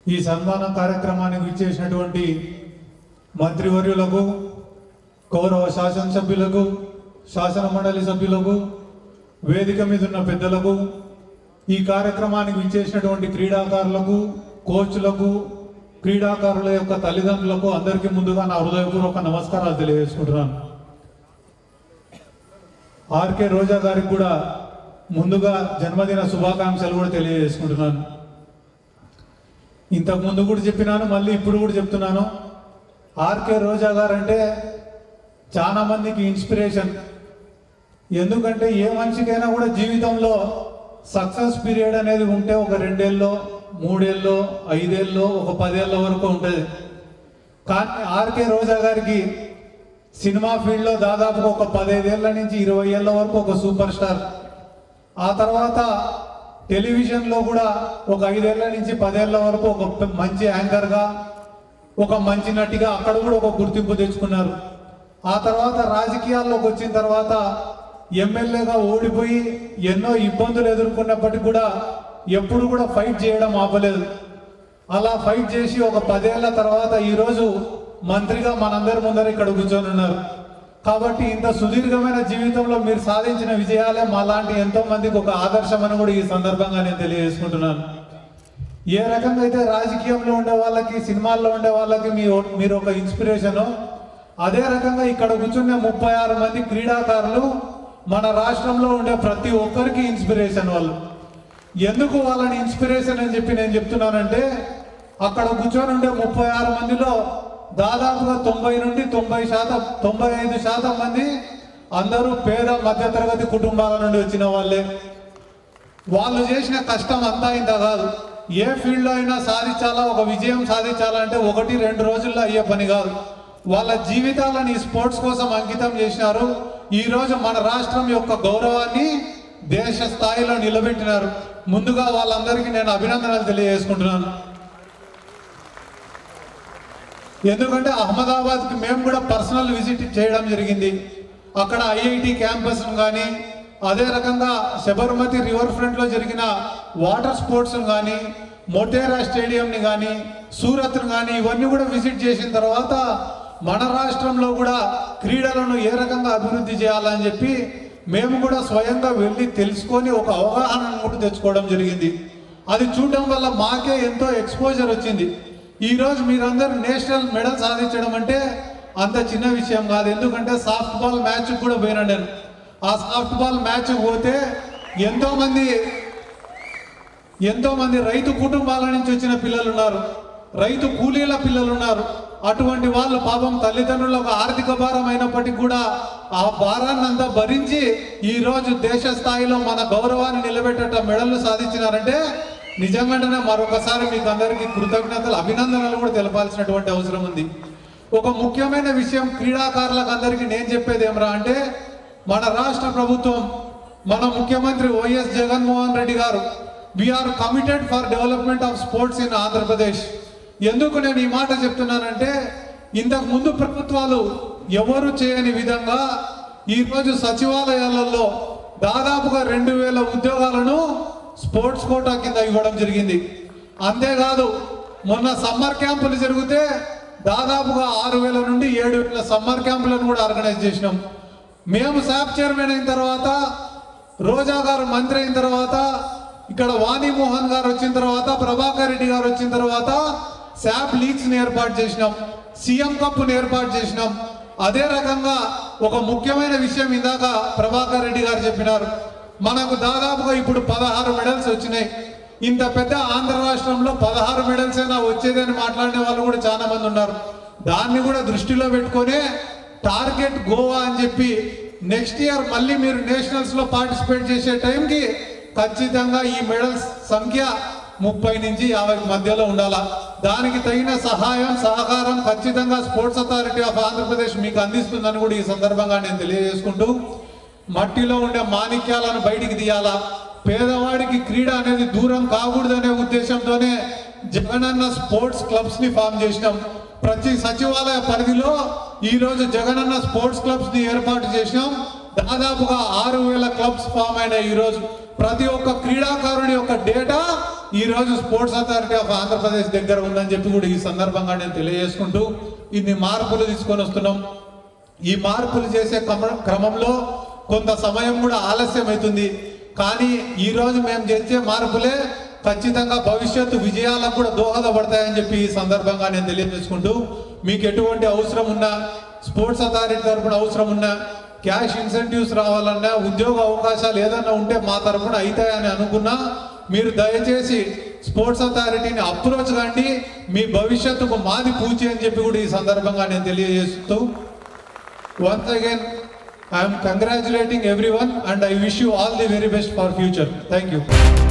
ఈ సన్మాన కార్యక్రమానికి విచ్చేసినటువంటి మంత్రివర్యులకు గౌరవ శాసనసభ్యులకు శాసన మండలి సభ్యులకు వేదిక మీద ఉన్న పెద్దలకు ఈ కార్యక్రమానికి విచ్చేసినటువంటి క్రీడాకారులకు కోచ్లకు క్రీడాకారుల యొక్క తల్లిదండ్రులకు అందరికీ ముందుగా నా హృదయపూర్వక నమస్కారాలు తెలియజేసుకుంటున్నాను ఆర్కే రోజా గారికి కూడా ముందుగా జన్మదిన శుభాకాంక్షలు కూడా తెలియజేసుకుంటున్నాను ఇంతకు ముందు కూడా చెప్పినాను మళ్ళీ ఇప్పుడు కూడా చెప్తున్నాను ఆర్కే రోజా గారు అంటే చాలా మందికి ఇన్స్పిరేషన్ ఎందుకంటే ఏ మనిషికైనా కూడా జీవితంలో సక్సెస్ పీరియడ్ అనేది ఉంటే ఒక రెండేళ్ళలో మూడేళ్ళలో ఐదేళ్ళలో ఒక పదేళ్ళ వరకు ఉంటుంది కానీ ఆర్కే రోజా గారికి సినిమా ఫీల్డ్లో దాదాపు ఒక పదైదేళ్ల నుంచి ఇరవై ఏళ్ళ వరకు ఒక సూపర్ స్టార్ ఆ తర్వాత టెలివిజన్లో కూడా ఒక ఐదేళ్ల నుంచి పదేళ్ల వరకు ఒక పె- మంచి యాంకర్గా ఒక మంచి నటిగా అక్కడ కూడా ఒక గుర్తింపు తెచ్చుకున్నారు ఆ తర్వాత రాజకీయాల్లోకి వచ్చిన తర్వాత ఎమ్మెల్యేగా ఓడిపోయి ఎన్నో ఇబ్బందులు ఎదుర్కొన్నప్పటికీ కూడా ఎప్పుడు కూడా ఫైట్ చేయడం ఆపలేదు అలా ఫైట్ చేసి ఒక పదేళ్ల తర్వాత ఈరోజు మంత్రిగా మనందరి ముందర ఇక్కడ కూర్చొని ఉన్నారు కాబట్టి ఇంత సుదీర్ఘమైన జీవితంలో మీరు సాధించిన విజయాలే మాలాంటి ఎంతో మందికి ఒక ఆదర్శం అని కూడా ఈ సందర్భంగా నేను తెలియజేసుకుంటున్నాను ఏ రకంగా అయితే రాజకీయంలో ఉండే వాళ్ళకి సినిమాల్లో ఉండే వాళ్ళకి మీ మీరు ఒక ఇన్స్పిరేషన్ అదే రకంగా ఇక్కడ కూర్చున్న ముప్పై ఆరు మంది క్రీడాకారులు మన రాష్ట్రంలో ఉండే ప్రతి ఒక్కరికి ఇన్స్పిరేషన్ వాళ్ళు ఎందుకు వాళ్ళని ఇన్స్పిరేషన్ అని చెప్పి నేను చెప్తున్నానంటే అక్కడ కూర్చొని ఉండే ముప్పై ఆరు మందిలో దాదాపుగా తొంభై నుండి తొంభై శాతం తొంభై ఐదు శాతం మంది అందరూ పేద మధ్యతరగతి కుటుంబాల నుండి వచ్చిన వాళ్ళే వాళ్ళు చేసిన కష్టం అంతా ఇంత కాదు ఏ ఫీల్డ్లో అయినా సాధించాలా ఒక విజయం సాధించాలంటే ఒకటి రెండు రోజుల్లో అయ్యే పని కాదు వాళ్ళ జీవితాలను ఈ స్పోర్ట్స్ కోసం అంకితం చేసినారు ఈ రోజు మన రాష్ట్రం యొక్క గౌరవాన్ని దేశ స్థాయిలో నిలబెట్టినారు ముందుగా వాళ్ళందరికీ నేను అభినందనలు తెలియజేసుకుంటున్నాను ఎందుకంటే అహ్మదాబాద్కి మేము కూడా పర్సనల్ విజిట్ చేయడం జరిగింది అక్కడ ఐఐటి క్యాంపస్ కానీ అదే రకంగా శబర్మతి రివర్ ఫ్రంట్లో జరిగిన వాటర్ స్పోర్ట్స్ కానీ మొటేరా స్టేడియంని కానీ సూరత్ను కానీ ఇవన్నీ కూడా విజిట్ చేసిన తర్వాత మన రాష్ట్రంలో కూడా క్రీడలను ఏ రకంగా అభివృద్ధి చేయాలని చెప్పి మేము కూడా స్వయంగా వెళ్ళి తెలుసుకొని ఒక అవగాహనను కూడా తెచ్చుకోవడం జరిగింది అది చూడడం వల్ల మాకే ఎంతో ఎక్స్పోజర్ వచ్చింది ఈ రోజు మీరందరూ నేషనల్ మెడల్ సాధించడం అంటే అంత చిన్న విషయం కాదు ఎందుకంటే సాఫ్ట్ బాల్ మ్యాచ్ కూడా పోయినా నేను ఆ సాఫ్ట్ బాల్ మ్యాచ్ పోతే ఎంతో మంది ఎంతో మంది రైతు కుటుంబాల నుంచి వచ్చిన పిల్లలు ఉన్నారు రైతు కూలీల పిల్లలు ఉన్నారు అటువంటి వాళ్ళు పాపం తల్లిదండ్రులకు ఆర్థిక భారం అయినప్పటికీ కూడా ఆ భారాన్ని అంతా భరించి ఈ రోజు దేశ స్థాయిలో మన గౌరవాన్ని నిలబెట్టేట మెడల్లు సాధించినారంటే నిజంగానే మరొకసారి మీకు అందరికీ కృతజ్ఞతలు అభినందనలు కూడా తెలపాల్సినటువంటి అవసరం ఉంది ఒక ముఖ్యమైన విషయం క్రీడాకారులకు అందరికీ నేను చెప్పేది ఏమరా అంటే మన రాష్ట్ర ప్రభుత్వం మన ముఖ్యమంత్రి వైఎస్ జగన్మోహన్ రెడ్డి గారు we are committed for development of sports in Andhra Pradesh ఎందుకు నేను ఈ మాట చెప్తున్నానంటే ఇంతకు ముందు ప్రభుత్వాలు ఎవరు చేయని విధంగా ఈరోజు సచివాలయాలలో దాదాపుగా రెండు వేల ఉద్యోగాలను స్పోర్ట్స్ కోటా కింద ఇవ్వడం జరిగింది అంతేకాదు మొన్న సమ్మర్ క్యాంపులు జరిగితే దాదాపుగా ఆరు వేల నుండి ఏడు వేల సమ్మర్ క్యాంపులను కూడా ఆర్గనైజ్ చేసినాం మేము శాప్ చైర్మన్ అయిన తర్వాత రోజా గారు మంత్రి అయిన తర్వాత ఇక్కడ వాణి మోహన్ గారు వచ్చిన తర్వాత ప్రభాకర్ రెడ్డి గారు వచ్చిన తర్వాత శాప్ లీగ్స్ ని ఏర్పాటు చేసినాం సీఎం కప్పును ఏర్పాటు చేసినాం అదే రకంగా ఒక ముఖ్యమైన విషయం ఇందాక ప్రభాకర్ రెడ్డి గారు చెప్పినారు మనకు దాదాపుగా ఇప్పుడు పదహారు మెడల్స్ వచ్చినాయి ఇంత పెద్ద ఆంధ్ర రాష్ట్రంలో పదహారు మెడల్స్ అయినా వచ్చేదని మాట్లాడే వాళ్ళు కూడా చాలా మంది ఉన్నారు దాన్ని కూడా దృష్టిలో పెట్టుకొని టార్గెట్ గోవా అని చెప్పి నెక్స్ట్ ఇయర్ మళ్ళీ మీరు నేషనల్స్ లో పార్టిసిపేట్ చేసే టైంకి ఖచ్చితంగా ఈ మెడల్స్ సంఖ్య ముప్పై నుంచి యాభై మధ్యలో ఉండాలా దానికి తగిన సహాయం సహకారం ఖచ్చితంగా స్పోర్ట్స్ అథారిటీ ఆఫ్ ఆంధ్రప్రదేశ్ మీకు అందిస్తుందని కూడా ఈ సందర్భంగా నేను తెలియజేసుకుంటూ మట్టిలో ఉండే మాణిక్యాలను బయటికి తీయాలా పేదవాడికి క్రీడ అనేది దూరం కాకూడదనే ఉద్దేశంతోనే జగనన్న స్పోర్ట్స్ క్లబ్స్ ని ఫామ్ చేసినాం ప్రతి సచివాలయ పరిధిలో ఈ రోజు జగనన్న స్పోర్ట్స్ క్లబ్స్ ని ఏర్పాటు చేసినాం దాదాపుగా ఆరు వేల క్లబ్స్ ఫామ్ అయినాయి ఈ రోజు ప్రతి ఒక్క క్రీడాకారుడి యొక్క డేటా ఈ రోజు స్పోర్ట్స్ అథారిటీ ఆఫ్ ఆంధ్రప్రదేశ్ దగ్గర ఉందని చెప్పి కూడా ఈ సందర్భంగా నేను తెలియజేసుకుంటూ ఇన్ని మార్పులు తీసుకొని వస్తున్నాం ఈ మార్పులు చేసే క్రమ- క్రమంలో కొంత సమయం కూడా ఆలస్యం అవుతుంది కానీ ఈ రోజు మేము చేసే మార్పులే ఖచ్చితంగా భవిష్యత్తు విజయాలకు కూడా దోహదపడతాయని చెప్పి ఈ సందర్భంగా నేను తెలియజేసుకుంటూ మీకు ఎటువంటి అవసరం ఉన్నా స్పోర్ట్స్ అథారిటీ తరపున అవసరం ఉన్నా క్యాష్ ఇన్సెంటివ్స్ రావాలన్నా ఉద్యోగ అవకాశాలు ఏదన్నా ఉంటే మా తరపున అవుతాయని అనుకున్నా మీరు దయచేసి స్పోర్ట్స్ అథారిటీని అప్రోచ్ కండి మీ భవిష్యత్తుకు మాది పూచి అని చెప్పి కూడా ఈ సందర్భంగా నేను తెలియజేస్తూ once again I'm congratulating everyone and I wish you all the very best for future thank you